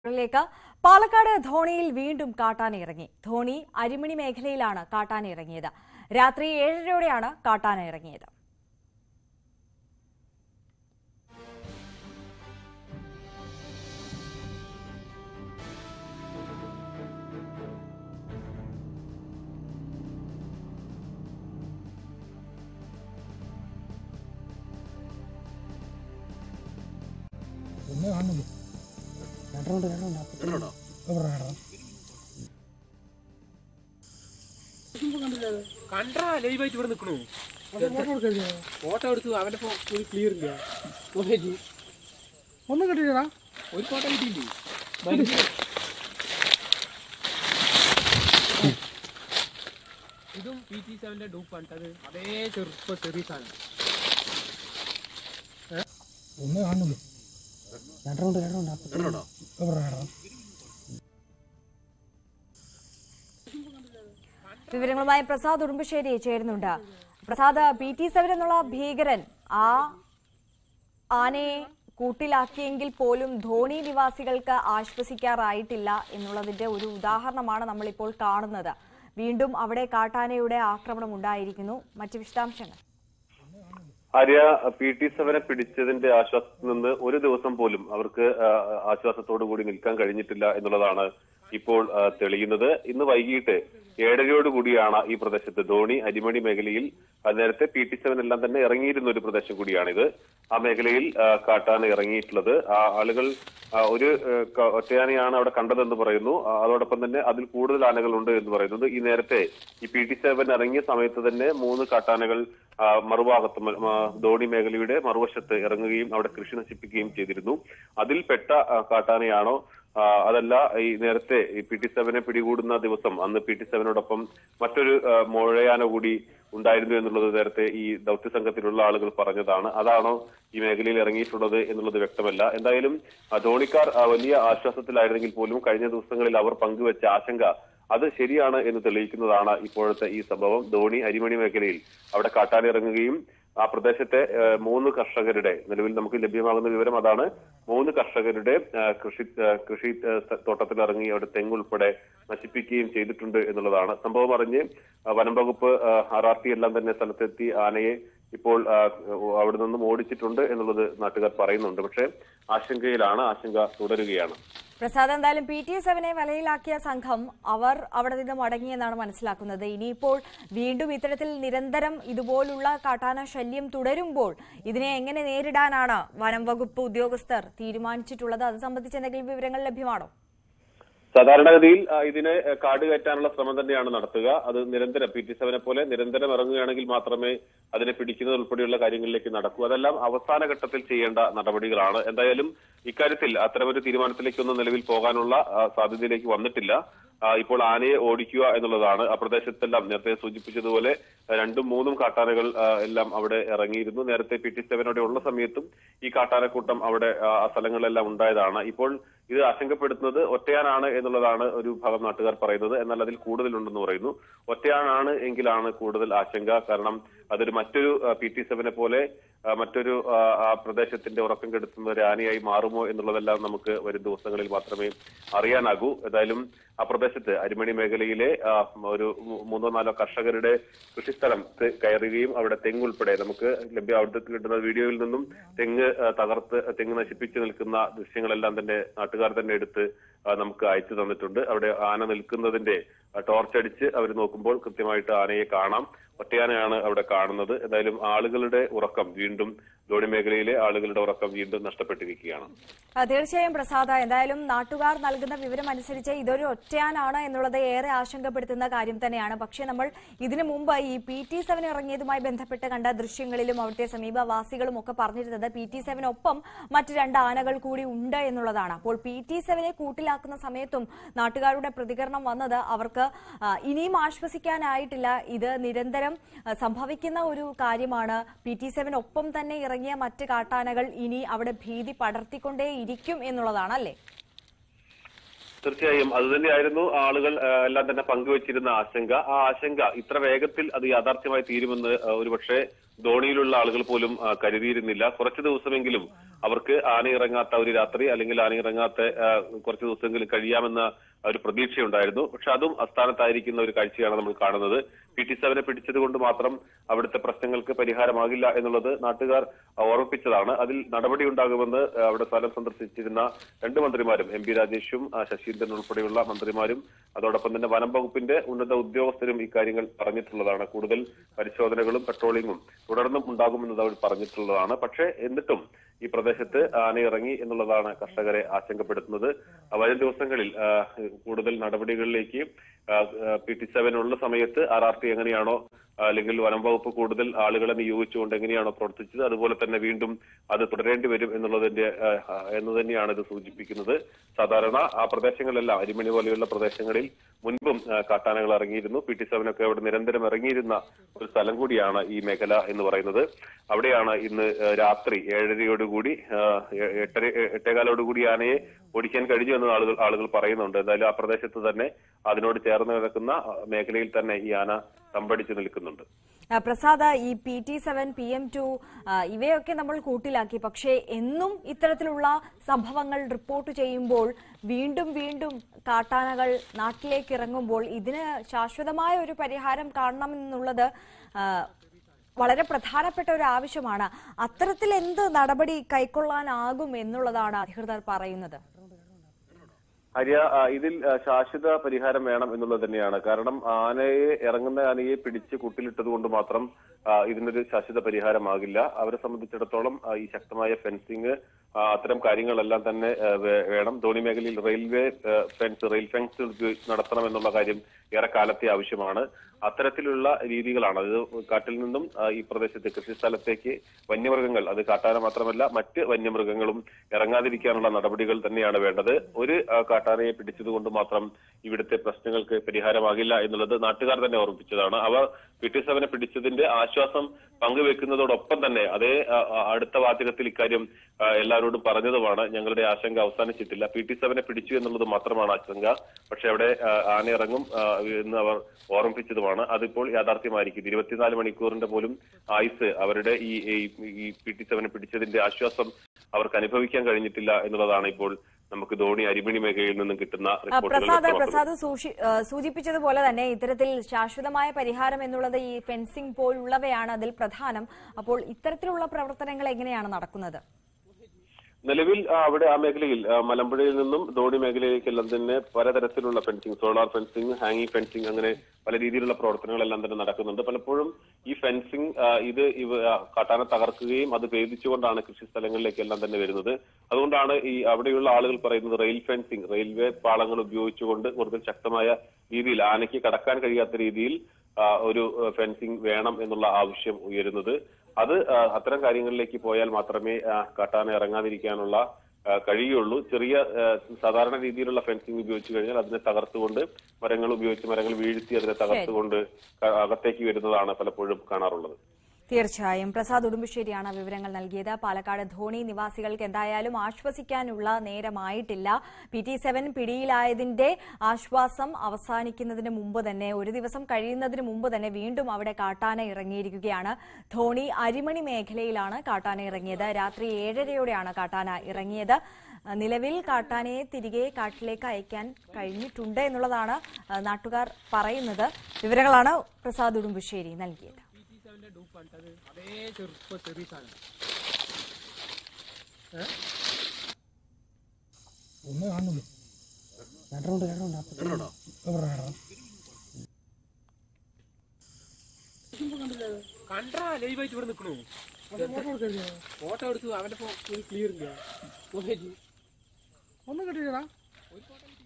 ിലേക്ക് പാലക്കാട് ധോണിയിൽ വീണ്ടും കാട്ടാന ഇറങ്ങി ധോണി അരിമണി മേഖലയിലാണ് കാട്ടാന ഇറങ്ങിയത് രാത്രി ഏഴരയോടെയാണ് കാട്ടാന ഇറങ്ങിയത് ഒന്നേ കാണുന്നുള്ളൂ രണ്ടുണ്ട് രണ്ടുണ്ട് എവിടെ വേണം കണ്ടാ ലൈവായിട്ട് ഇവിടെ നിൽക്കണു ഫോട്ടോ എടുത്തു അവന്റെ ഫോ ഒരു ക്ലിയർ ഇല്ല മൊബൈലിൽ ഒന്നും കിട്ടിയില്ലടാ ഒരു ഫോട്ടോ കിട്ടിയില്ലേ ഭയങ്കര- ഇതും പി ടി സെവന്റെ ഡൂപ്പാണ് അത് അതേ ചെറുപ്പ ചെറിയ സാധനം ഒന്നേ കാണുന്നുള്ളൂ രണ്ടുണ്ട് രണ്ടുണ്ട് എവിടെ വേണം വിവരങ്ങളുമായി പ്രസാദ് ഉടുമ്പശ്ശേരി ചേരുന്നുണ്ട് പ്രസാദ് പി ടി സെവൻ എന്നുള്ള ഭീകരൻ ആ ആനയെ കൂട്ടിലാക്കിയെങ്കിൽ പോലും ധോണി നിവാസികൾക്ക് ആശ്വസിക്കാറായിട്ടില്ല എന്നുള്ളതിന്റെ ഒരു ഉദാഹരണമാണ് നമ്മളിപ്പോൾ കാണുന്നത് വീണ്ടും അവിടെ കാട്ടാനയുടെ ആക്രമണം ഉണ്ടായിരിക്കുന്നു മറ്റ് വിശദാംശങ്ങൾ ആര്യ പി ടി സെവനെ പിടിച്ചതിന്റെ ആശ്വാസത്തിൽ നിന്ന് ഒരു ദിവസം പോലും അവർക്ക് ആ, ആശ്വാസത്തോടു കൂടി നിൽക്കാൻ കഴിഞ്ഞിട്ടില്ല എന്നുള്ളതാണ് ഇപ്പോൾ ആ, തെളിയുന്നത് ഇന്ന് വൈകിട്ട് ഏഴരയോട് കൂടിയാണ് ഈ പ്രദേശത്ത് ധോണി അരിമണി മേഖലയിൽ ആ, നേരത്തെ പി ടി സെവൻ എല്ലാം തന്നെ ഇറങ്ങിയിരുന്ന ഒരു പ്രദേശം കൂടിയാണിത് ആ മേഖലയിൽ ആ, കാട്ടാന ഇറങ്ങിയിട്ടുള്ളത് ആ ആളുകൾ ആ, ഒരു ആ, ക- ഒറ്റയാനയാണ് അവിടെ കണ്ടതെന്ന് പറയുന്നു ആ, അതോടൊപ്പം തന്നെ അതിൽ കൂടുതൽ ആനകളുണ്ട് എന്ന് പറയുന്നത് ഈ നേരത്തെ ഈ പി ടി സെവൻ ഇറങ്ങിയ സമയത്ത് തന്നെ മൂന്ന് കാട്ടാനകൾ ആ, മറുഭാഗത്ത് മ- ആ, ധോണി മേഖലയുടെ മറുവശത്ത് ഇറങ്ങുകയും അവിടെ കൃഷി നശിപ്പിക്കുകയും ചെയ്തിരുന്നു അതിൽപ്പെട്ട ആ, കാട്ടാനയാണോ ആ, അതല്ല ഈ നേരത്തെ ഈ പി ടി സെവനെ പിടികൂടുന്ന ദിവസം അന്ന് പി ടി സെവനോടൊപ്പം മറ്റൊരു ആ, മോഴയാന കൂടി ഉണ്ടായിരുന്നു എന്നുള്ളത് നേരത്തെ ഈ ദൗത്യ സംഘത്തിലുള്ള ആളുകൾ പറഞ്ഞതാണ് അതാണോ ഈ മേഖലയിൽ ഇറങ്ങിയിട്ടുള്ളത് എന്നുള്ളത് വ്യക്തമല്ല എന്തായാലും ആ, ധോണിക്കാർ ആ, വലിയ ആശ്വാസത്തിലായിരുന്നെങ്കിൽ പോലും കഴിഞ്ഞ ദിവസങ്ങളിൽ അവർ പങ്കുവെച്ച ആശങ്ക അത് ശരിയാണ് എന്ന് തെളിയിക്കുന്നതാണ് ഇപ്പോഴത്തെ ഈ സംഭവം ധോണി അരിമണി മേഖലയിൽ അവിടെ കാട്ടാൻ ഇറങ്ങുകയും ആ പ്രദേശത്തെ ആ, മൂന്ന് കർഷകരുടെ നിലവിൽ നമുക്ക് ലഭ്യമാകുന്ന വിവരം അതാണ് മൂന്ന് കർഷകരുടെ ആ, കൃഷി ആ, കൃഷി ആ, സ്ഥ- തോട്ടത്തിലിറങ്ങി അവിടെ തെങ്ങ് ഉൾപ്പെടെ നശിപ്പിക്കുകയും ചെയ്തിട്ടുണ്ട് എന്നുള്ളതാണ് സംഭവം അറിഞ്ഞ് ആ, വനം വകുപ്പ് ആർ ആർ ടി എല്ലാം തന്നെ സ്ഥലത്തെത്തി ആനയെ ഇപ്പോൾ ആ, അവിടെ നിന്നും ഓടിച്ചിട്ടുണ്ട് എന്നുള്ളത് നാട്ടുകാർ പറയുന്നുണ്ട് പക്ഷേ ആശങ്കയിലാണ് ആശങ്ക തുടരുകയാണ് പ്രസാദ് എന്തായാലും പി ടി സെവനെ വലയിലാക്കിയ സംഘം അവർ അവിടെ നിന്ന് മടങ്ങിയെന്നാണ് മനസ്സിലാക്കുന്നത് ഇനിയിപ്പോൾ വീണ്ടും ഇത്തരത്തിൽ നിരന്തരം ഇതുപോലുള്ള കാട്ടാന ശല്യം തുടരുമ്പോൾ ഇതിനെ എങ്ങനെ നേരിടാനാണ് വനം വകുപ്പ് ഉദ്യോഗസ്ഥർ തീരുമാനിച്ചിട്ടുള്ളത് അത് സംബന്ധിച്ച് എന്തെങ്കിലും വിവരങ്ങൾ ലഭ്യമാണോ സാധാരണഗതിയിൽ ആ, ഇതിനെ ആ, കാട് കയറ്റാനുള്ള ശ്രമം തന്നെയാണ് നടത്തുക അത് നിരന്തരം പി ടി സെവനെ പോലെ നിരന്തരം ഇറങ്ങുകയാണെങ്കിൽ മാത്രമേ അതിനെ പിടിക്കുന്നത് ഉൾപ്പെടെയുള്ള കാര്യങ്ങളിലേക്ക് നടക്കൂ അതെല്ലാം അവസാന ഘട്ടത്തിൽ ചെയ്യേണ്ട നടപടികളാണ് എന്തായാലും ഇക്കാര്യത്തിൽ അത്തരമൊരു തീരുമാനത്തിലേക്കൊന്നും നിലവിൽ പോകാനുള്ള ആ, സാധ്യതയിലേക്ക് വന്നിട്ടില്ല ആ, ഇപ്പോൾ ആനയെ ഓടിക്കുക എന്നുള്ളതാണ് ആ പ്രദേശത്തെല്ലാം നേരത്തെ സൂചിപ്പിച്ചതുപോലെ ആ, രണ്ടും മൂന്നും കാട്ടാനകൾ ആ, എല്ലാം അവിടെ ഇറങ്ങിയിരുന്നു നേരത്തെ പി ടി സെവനോടെ ഉള്ള സമയത്തും ഈ കാട്ടാനക്കൂട്ടം അവിടെ ആ ആ സ്ഥലങ്ങളിലെല്ലാം ഉണ്ടായതാണ് ഇപ്പോൾ ഇത് ആശങ്കപ്പെടുത്തുന്നത് ഒറ്റയാനാണ് എന്നുള്ളതാണ് ഒരു ഭാഗം നാട്ടുകാർ പറയുന്നത് എന്നാൽ അതിൽ കൂടുതലുണ്ടെന്ന് പറയുന്നു ഒറ്റയാനാണ് എങ്കിലാണ് കൂടുതൽ ആശങ്ക കാരണം അതൊരു മറ്റൊരു പി ടി സെവനെ പോലെ ആ, മറ്റൊരു ആ, ആ പ്രദേശത്തിന്റെ ഉറക്കം കെടുത്തുന്ന ഒരു ആനയായി മാറുമോ എന്നുള്ളതെല്ലാം നമുക്ക് വരും ദിവസങ്ങളിൽ മാത്രമേ അറിയാനാകൂ ഏതായാലും ആ പ്രദേശത്ത് അരിമണി മേഖലയിലെ ആ, ഒരു മൂ- മൂന്നോ നാലോ കർഷകരുടെ കൃഷിസ്ഥലം ത- കയറുകയും അവിടെ തെങ്ങ് ഉൾപ്പെടെ നമുക്ക് ലഭ്യ അവിടുത്തെ കിട്ടുന്ന വീഡിയോയിൽ നിന്നും തെങ്ങ് ആ, തകർത്ത് തെങ്ങ് നശിപ്പിച്ചു നിൽക്കുന്ന ദൃശ്യങ്ങളെല്ലാം തന്നെ നാട്ടുകാർ തന്നെ എടുത്ത് ആ, നമുക്ക് അയച്ചു തന്നിട്ടുണ്ട് അവിടെ ആന നിൽക്കുന്നതിന്റെ ടോർച്ച് അടിച്ച് അവർ നോക്കുമ്പോൾ കൃത്യമായിട്ട് ആനയെ കാണാം ഒറ്റയാനയാണ് അവിടെ കാണുന്നത് എന്തായാലും ആളുകളുടെ ഉറക്കം വീണ്ടും ധോണി മേഖലയിലെ ആളുകളുടെ ഉറക്കം വീണ്ടും നഷ്ടപ്പെട്ടിരിക്കുകയാണ് ആ, തീർച്ചയായും പ്രസാദ എന്തായാലും നാട്ടുകാർ നൽകുന്ന വിവരം അനുസരിച്ച് ഇതൊരു ഒറ്റയാനാണ് എന്നുള്ളത് ഏറെ ആശങ്കപ്പെടുത്തുന്ന കാര്യം തന്നെയാണ് പക്ഷേ നമ്മൾ ഇതിനു മുമ്പ് ഈ പി ടി സെവൻ ഇറങ്ങിയതുമായി ബന്ധപ്പെട്ട് കണ്ട ദൃശ്യങ്ങളിലും അവിടുത്തെ സമീപവാസികളും ഒക്കെ പറഞ്ഞിരുന്നത് പി ടി സെവനൊപ്പം മറ്റ് രണ്ട് ആനകൾ കൂടി ഉണ്ട് എന്നുള്ളതാണ് അപ്പോൾ പി ടി സെവനെ കൂട്ടിലാക്കുന്ന സമയത്തും നാട്ടുകാരുടെ പ്രതികരണം വന്നത് അവർക്ക് ആ, ഇനിയും ആശ്വസിക്കാനായിട്ടില്ല ഇത് നിരന്തരം ആ, സംഭവിക്കുന്ന ഒരു കാര്യമാണ് പി ടി സെവൻ ഒപ്പം തന്നെ ഇറങ്ങിയ മറ്റ് കാട്ടാനകൾ ഇനി അവിടെ ഭീതി പടർത്തിക്കൊണ്ടേ ഇരിക്കും എന്നുള്ളതാണ് അല്ലേ തീർച്ചയായും അത് തന്നെയായിരുന്നു ആളുകൾ ആ, എല്ലാം തന്നെ പങ്കുവച്ചിരുന്ന ആശങ്ക ആ ആശങ്ക ഇത്ര വേഗത്തിൽ അത് യാഥാർത്ഥ്യമായി തീരുമെന്ന് ആ, ഒരുപക്ഷെ ധോണിയിലുള്ള ആളുകൾ പോലും ആ, കരുതിയിരുന്നില്ല കുറച്ച് ദിവസമെങ്കിലും അവർക്ക് ആന ഇറങ്ങാത്ത ഒരു രാത്രി അല്ലെങ്കിൽ ആന ഇറങ്ങാത്ത ആ, കുറച്ച് ദിവസമെങ്കിലും കഴിയാമെന്ന ഒരു പ്രതീക്ഷയുണ്ടായിരുന്നു പക്ഷെ അതും അസ്ഥാനത്തായിരിക്കുന്ന ഒരു കാഴ്ചയാണ് നമ്മൾ കാണുന്നത് പി ടി സെവനെ പിടിച്ചത് കൊണ്ട് മാത്രം അവിടുത്തെ പ്രശ്നങ്ങൾക്ക് പരിഹാരമാകില്ല എന്നുള്ളത് നാട്ടുകാർ ഓർമ്മിപ്പിച്ചതാണ് അതിൽ നടപടി ഉണ്ടാകുമെന്ന് അവിടെ സ്ഥലം സന്ദർശിച്ചിരുന്ന രണ്ട് മന്ത്രിമാരും എം പി രാജേഷും ആ, ശശീന്ദ്രൻ ഉൾപ്പെടെയുള്ള മന്ത്രിമാരും അതോടൊപ്പം തന്നെ വനം വകുപ്പിന്റെ ഉന്നത ഉദ്യോഗസ്ഥരും ഇക്കാര്യങ്ങൾ പറഞ്ഞിട്ടുള്ളതാണ് കൂടുതൽ പരിശോധനകളും പെട്രോളിങ്ങും തുടർന്നും ഉണ്ടാകുമെന്നത് അവർ പറഞ്ഞിട്ടുള്ളതാണ് പക്ഷേ എന്നിട്ടും ഈ പ്രദേശത്ത് ആന ഇറങ്ങി എന്നുള്ളതാണ് കർഷകരെ ആശങ്കപ്പെടുത്തുന്നത് ആ, വരും ദിവസങ്ങളിൽ ആ, കൂടുതൽ നടപടികളിലേക്ക് പി ടി സെവൻ ഉള്ള സമയത്ത് ആർ ആർ ടി എങ്ങനെയാണോ ആ, അല്ലെങ്കിൽ വനം വകുപ്പ് കൂടുതൽ ആളുകളെ നിയോഗിച്ചുകൊണ്ട് എങ്ങനെയാണോ പ്രവർത്തിച്ചത് അതുപോലെ തന്നെ വീണ്ടും അത് തുടരേണ്ടി വരും എന്നുള്ളതിന്റെ ആ, ആ, എന്ന് തന്നെയാണ് ഇത് സൂചിപ്പിക്കുന്നത് സാധാരണ ആ പ്രദേശങ്ങളിലെല്ലാം അരിമണി പോലെയുള്ള പ്രദേശങ്ങളിൽ മുൻപും ആ, കാട്ടാനകൾ ഇറങ്ങിയിരുന്നു പി ടി സെവനൊക്കെ അവിടെ നിരന്തരം ഇറങ്ങിയിരുന്ന ഒരു സ്ഥലം കൂടിയാണ് ഈ മേഖല എന്ന് പറയുന്നത് അവിടെയാണ് ഇന്ന് ആ, രാത്രി ഏഴരയോടുകൂടി ആ, എ- എട്ടര എട്ടേകാലോടുകൂടി ആനയെ ഓടിക്കാൻ കഴിഞ്ഞു എന്ന് ആളുകൾ ആളുകൾ പറയുന്നുണ്ട് എന്തായാലും ആ പ്രദേശത്ത് തന്നെ അതിനോട് ചേർന്ന് കിടക്കുന്ന ആ, മേഖലയിൽ തന്നെ ഈ ആന തമ്പടിച്ചു നിൽക്കുന്നുണ്ട് ആ, പ്രസാദ് ഈ P T seven P M two ഇവയൊക്കെ നമ്മൾ കൂട്ടിലാക്കി പക്ഷേ എന്നും ഇത്തരത്തിലുള്ള സംഭവങ്ങൾ റിപ്പോർട്ട് ചെയ്യുമ്പോൾ വീണ്ടും വീണ്ടും കാട്ടാനകൾ നാട്ടിലേക്ക് ഇറങ്ങുമ്പോൾ ഇതിന് ശാശ്വതമായ ഒരു പരിഹാരം കാണണമെന്നുള്ളത് ആ, വളരെ പ്രധാനപ്പെട്ട ഒരു ആവശ്യമാണ് അത്തരത്തിൽ എന്ത് നടപടി കൈക്കൊള്ളാനാകും എന്നുള്ളതാണ് അധികൃതർ പറയുന്നത് ഹരിയ ആ, ഇതിൽ ആ, ശാശ്വത പരിഹാരം വേണം എന്നുള്ളത് തന്നെയാണ് കാരണം ആനയെ ഇറങ്ങുന്ന ആനയെ പിടിച്ച് കൂട്ടിലിട്ടത് കൊണ്ട് മാത്രം ആ, ഇതിനൊരു ശാശ്വത പരിഹാരമാകില്ല അവരെ സംബന്ധിച്ചിടത്തോളം ആ, ഈ ശക്തമായ ഫെൻസിങ് ആ, അത്തരം കാര്യങ്ങളെല്ലാം തന്നെ ആ, വേ- വേണം ധോണി മേഖലയിൽ റെയിൽവേ ആ, ഫെൻസ് റെയിൽ ഫെൻസ് ഉപയോഗിച്ച് നടത്തണം എന്നുള്ള കാര്യം ഏറെ കാലത്തെ ആവശ്യമാണ് അത്തരത്തിലുള്ള രീതികളാണ് അത് കാട്ടിൽ നിന്നും ആ, ഈ പ്രദേശത്ത് കൃഷി സ്ഥലത്തേക്ക് വന്യമൃഗങ്ങൾ അത് കാട്ടാന മാത്രമല്ല മറ്റ് വന്യമൃഗങ്ങളും ഇറങ്ങാതിരിക്കാനുള്ള നടപടികൾ തന്നെയാണ് വേണ്ടത് ഒരു ആ, കാട്ടാനയെ പിടിച്ചതുകൊണ്ട് മാത്രം ഇവിടുത്തെ പ്രശ്നങ്ങൾക്ക് പരിഹാരമാകില്ല എന്നുള്ളത് നാട്ടുകാർ തന്നെ ഓർമ്മിപ്പിച്ചതാണ് അവർ പി ടി സെവനെ പിടിച്ചതിന്റെ ആശ്വാസം പങ്കുവെക്കുന്നതോടൊപ്പം തന്നെ അതേ ആ, ആ, അടുത്ത വാചകത്തിൽ ഇക്കാര്യം ആ, എല്ലാവരോടും പറഞ്ഞതുമാണ് ഞങ്ങളുടെ ആശങ്ക അവസാനിച്ചിട്ടില്ല പി ടി സെവനെ പിടിച്ചു എന്നുള്ളത് മാത്രമാണ് ആശങ്ക പക്ഷെ അവിടെ ആ, ആന ഇറങ്ങും ആ, എന്ന് അവർ ഓർമ്മിപ്പിച്ചതുമാണ് അതിപ്പോൾ യാഥാർത്ഥ്യമായിരിക്കും ഇരുപത്തിനാല് മണിക്കൂറിന്റെ പോലും ആയുസ് അവരുടെ ഈ ഈ- ഈ പി ടി സെവനെ പിടിച്ചതിന്റെ ആശ്വാസം അവർക്ക് അനുഭവിക്കാൻ കഴിഞ്ഞിട്ടില്ല എന്നുള്ളതാണ് ഇപ്പോൾ നമുക്ക് ധോണി അരിമണി മേഖലയിൽ നിന്നും കിട്ടുന്ന ആ, റിപ്പോർട്ടുകൾ പ്രസാദ് വ്യക്തമാക്കുന്നത്. പ്രസാദ് സൂക്ഷി- ആ, സൂചിപ്പിച്ചതുപോലെ തന്നെ ഇത്തരത്തിൽ ശാശ്വതമായ പരിഹാരം എന്നുള്ളത് ഈ ഫെൻസിംഗ് പോലുള്ളവയാണ് അതിൽ പ്രധാനം അപ്പോൾ ഇത്തരത്തിലുള്ള പ്രവർത്തനങ്ങൾ എങ്ങനെയാണ് നടക്കുന്നത് നിലവിൽ ആ, അവിടെ ആ മേഖലയിൽ ആ, മലമ്പുഴയിൽ നിന്നും ധോണി മേഖലയിലേക്കെല്ലാം തന്നെ പലതരത്തിലുള്ള ഫെൻസിങ് സോളാർ ഫെൻസിങ് ഹാങ്ങിങ് ഫെൻസിങ് അങ്ങനെ പല രീതിയിലുള്ള പ്രവർത്തനങ്ങളെല്ലാം തന്നെ നടക്കുന്നുണ്ട് പലപ്പോഴും ഈ ഫെൻസിങ് ആ, ഇത് ഇവ ആ, കാട്ടാനെ തകർക്കുകയും അത് ഭേദിച്ചുകൊണ്ടാണ് കൃഷി സ്ഥലങ്ങളിലേക്കെല്ലാം തന്നെ വരുന്നത് അതുകൊണ്ടാണ് ഈ അവിടെയുള്ള ആളുകൾ പറയുന്നത് റെയിൽ ഫെൻസിങ് റെയിൽവേ പാളങ്ങൾ ഉപയോഗിച്ചുകൊണ്ട് കൂടുതൽ ശക്തമായ രീതിയിൽ ആനയ്ക്ക് കടക്കാൻ കഴിയാത്ത രീതിയിൽ ആ, ഒരു ഫെൻസിങ് വേണം എന്നുള്ള ആവശ്യം ഉയരുന്നത് അത് ആ, അത്തരം കാര്യങ്ങളിലേക്ക് പോയാൽ മാത്രമേ ആ, കാട്ടാന ഇറങ്ങാതിരിക്കാനുള്ള ആ, കഴിയുള്ളൂ ചെറിയ ആ, സാധാരണ രീതിയിലുള്ള ഫെൻസിങ് ഉപയോഗിച്ചു കഴിഞ്ഞാൽ അതിനെ തകർത്തുകൊണ്ട് മരങ്ങൾ ഉപയോഗിച്ച് മരങ്ങൾ വീഴ്ത്തി അതിനെ തകർത്തുകൊണ്ട് ക- അകത്തേക്ക് വരുന്നതാണ് പലപ്പോഴും കാണാറുള്ളത് തീർച്ചയായും പ്രസാദ് ഉടുമ്പശ്ശേരിയാണ് വിവരങ്ങൾ നൽകിയത് പാലക്കാട് ധോണി നിവാസികൾക്ക് എന്തായാലും ആശ്വസിക്കാനുള്ള നേരമായിട്ടില്ല പി ടി സെവൻ പിടിയിലായതിന്റെ ആശ്വാസം അവസാനിക്കുന്നതിന് മുമ്പ് തന്നെ ഒരു ദിവസം കഴിയുന്നതിന് മുമ്പ് തന്നെ വീണ്ടും അവിടെ കാട്ടാന ഇറങ്ങിയിരിക്കുകയാണ് ധോണി അരിമണി മേഖലയിലാണ് കാട്ടാന ഇറങ്ങിയത് രാത്രി ഏഴരയോടെയാണ് കാട്ടാന ഇറങ്ങിയത് നിലവിൽ കാട്ടാനയെ തിരികെ കാട്ടിലേക്ക് അയക്കാൻ കഴിഞ്ഞിട്ടുണ്ട് എന്നുള്ളതാണ് ആ, നാട്ടുകാർ പറയുന്നത് വിവരങ്ങളാണ് പ്രസാദ് ഉടുമ്പശ്ശേരി നൽകിയത് ടി സെവന്റെ ഡൂപ്പാണ് അത് അതേ ചെറുപ്പ ചെറിയ സാധനം ഒന്ന് കാണുള്ളൂ രണ്ടുണ്ട് രണ്ടുണ്ട് അപ്പുറം എവിടെ രണ്ടെണ്ണം കണ്ടാ ലൈവായിട്ട് ഇവിടെ നിൽക്കണു ഫോട്ടോ എടുത്തു അവന്റെ ഫോൺ ക്ലിയർ ഇല്ല മൊബൈലിൽ ഒന്നും കിട്ടിയില്ലടാ ഒരു ഫോട്ടോ